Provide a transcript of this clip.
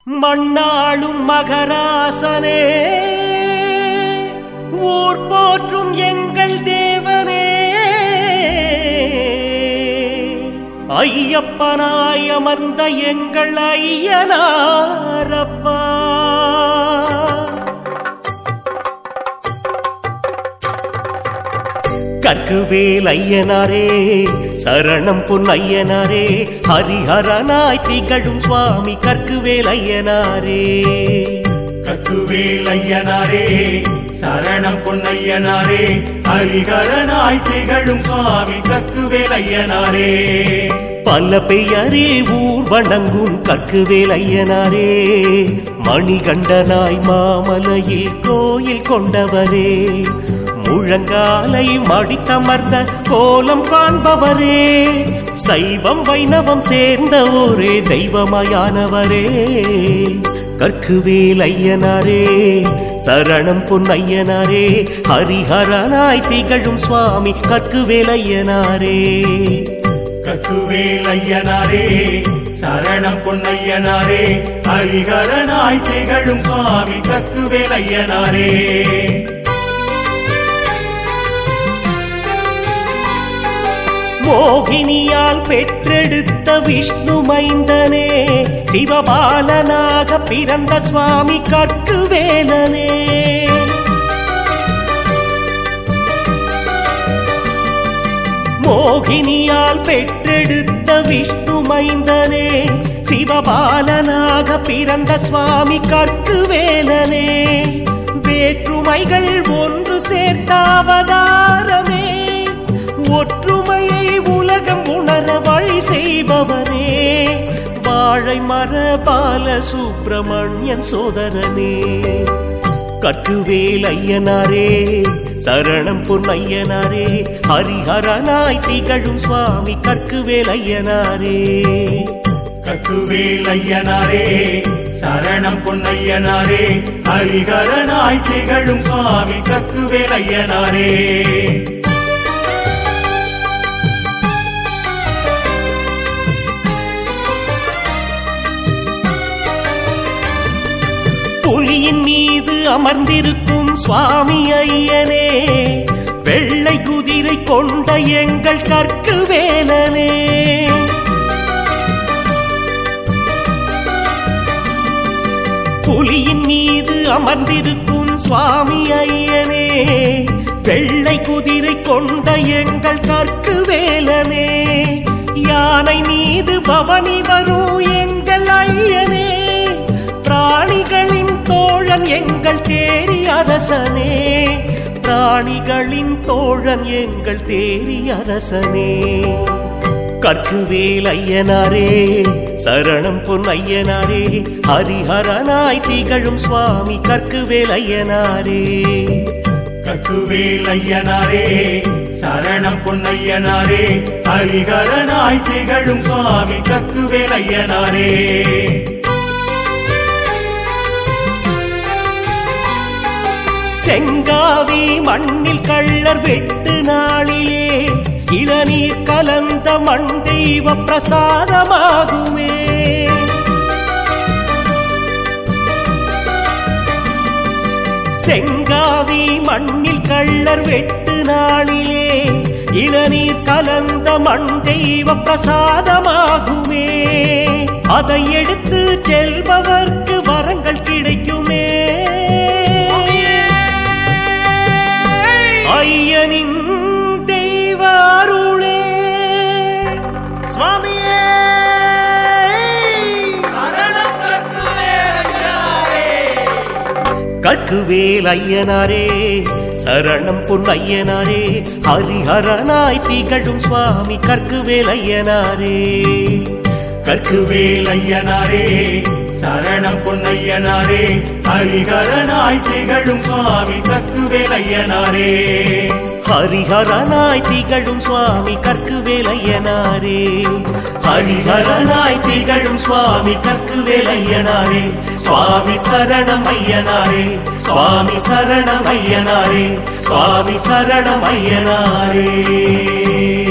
மண்ணாளும் மகராசனே ஊர் போற்றும் எங்கள் தேவனே ஐயப்பனாய் அமர்ந்த எங்கள் ஐயனாரப்பா கற்குவேல் ஐயனாரே சரணம் பொன் ஐயனாரே ஹரிஹரனாய் திகழும் சுவாமி கற்குவேல் ஐயனாரே கத்துவேல் ஐயனாரே சரணம் பொன்னையனாரே ஹரிகரனாய் திகழும் சுவாமி கக்குவேல் ஐயனாரே பல பெயரே ஊர் வணங்கும் கற்குவேல் ஐயனாரே மணிகண்டனாய் மாமலையில் கோயில் கொண்டவரே முழங்காலை மடித்தமர்ந்த கோலம் காண்பவரே சைவம் வைணவம் சேர்ந்த ஒரே தெய்வமயானவரே கற்குவேல் ஐயனாரே சரணம் பொன் ஐயனாரே ஹரிஹரனாய் திகழும் சுவாமி கற்குவேல் ஐயனாரே கத்துவேல் ஐயனாரே சரணம் பொன்னையனாரே ஹரிகரனாய் திகழும் சுவாமி கக்குவேல் ஐயனாரே மோகினியால் பெற்றெடுத்த விஷ்ணு மைந்தனே சிவபாலனாக பிறந்த சுவாமி கற்கு வேலனே மோகினியால் பெற்றெடுத்த விஷ்ணு மைந்தனே சிவபாலனாக பிறந்த சுவாமி கற்கு வேலனே வேற்றுமைகள் ஒன்று சேர்த்த அவதாரமே ஒற்றுமையை உலகம் உணர வழி செய்பவனே வாழை மர பால சுப்பிரமணியன் சோதரனே கற்குவேல் ஐயனாரே சரணம் பொன் ஐயனாரே ஹரிஹரனாய் திகழும் சுவாமி கற்குவேல் ஐயனாரே கத்துவேல் ஐயனாரே சரணம் பொன்னையனாரே ஹரிகரனாய் திகழும் சுவாமி கக்குவேல் ஐயனாரே புலியின் மீது அமர்ந்திருக்கும் சுவாமி ஐயனே வெள்ளை குதிரை கொண்ட எங்கள் கற்கு வேலனே புலியின் மீது அமர்ந்திருக்கும் சுவாமி ஐயனே வெள்ளை குதிரை கொண்ட எங்கள் கற்கு வேலனே யானை மீது பவனி வரும் எங்கள் ஐயனே பிராணிகளின் தோழன் எங்கள் தேரி அரசனே பிராணிகளின் தோழன் எங்கள் தேரி அரசனே கற்குவேல் ஐயனாரே சரணம் பொன் ஐயனாரே ஹரிஹரனாய் திகழும் சுவாமி கற்குவேல் ஐயனாரே கத்துவேல் ஐயனாரே சரணம் பொன்னையனாரே ஹரிகரனாய் திகழும் சுவாமி கக்குவேல் ஐயனாரே செங்காவி மண்ணில் கள்ளர் வெட்டு நாளிலே இளநீர் கலந்த மண் தெய்வ பிரசாதமாகுமே செங்காவி மண்ணில் கள்ளர் வெட்டு நாளிலே இளநீர் கலந்த மண் தெய்வ பிரசாதமாகுமே அதை எடுத்து செல்பவர்க்கு வரங்கள் கிடைக்குமே ஐயனின் தெய்வ அருளே சுவாமியே கற்குவேல் ஐயனாரே சரணம் பொன் ஐயனாரே ஹரிஹரனாய் திகழும் சுவாமி கற்குவேல் ஐயனாரே கற்குவேல் ஐயனாரே சரணம் பொன்னையனாரே ஹரிகரனாய் திகழும் சுவாமி கக்குவேல் ஐயனாரே ஹரிஹரனாய் திகழும் சுவாமி கற்குவேல் ஐயனாரே ஹரிஹரனாய் திகழும் சுவாமி கற்குவேல் ஐயனாரே சுவாமி சரணம் ஐயனாரே சுவாமி சரணம் ஐயனாரே சுவாமி சரணம் ஐயனாரே